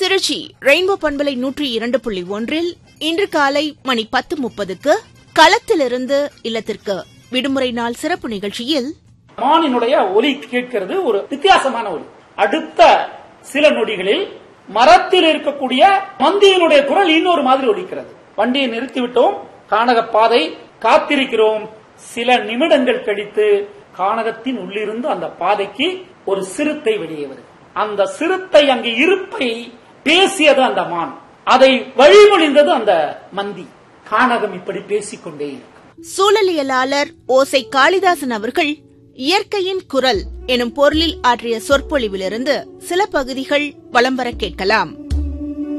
Trichy rainbow பண்பலை நூற்றி இரண்டு புள்ளி ஒன்றில் இன்று காலை மணி பத்து முப்பதுக்கு களத்திலிருந்து இல்லத்திற்கு விடுமுறை நாள் சிறப்பு நிகழ்ச்சியில் மானினுடைய ஒலி கேட்கிறது ஒரு வித்தியாசமான ஒலி அடுத்த சில நொடிகளில் மரத்தில் இருக்கக்கூடிய மந்தியினுடைய குரல் இன்னொரு மாதிரி ஒலிக்கிறது வண்டியை நிறுத்திவிட்டோம் கானக பாதை காத்திருக்கிறோம் சில நிமிடங்கள் கழித்து கானகத்தின் உள்ளிருந்து அந்த பாதைக்கு ஒரு சிறுத்தை வெளியே வருது அந்த சிறுத்தை அங்கு இருப்பை பேசியது அந்த மான் அதை வழிமொழிந்தது அந்த மந்தி கானகம் இப்படி பேசிக்கொண்டே இருக்கு சூழலியலாளர் ஓசை காளிதாசன் அவர்கள் இயற்கையின் குரல் எனும் பொருளில் ஆற்றிய சொற்பொழிவிலிருந்து சில பகுதிகள் வலம் வர கேட்கலாம்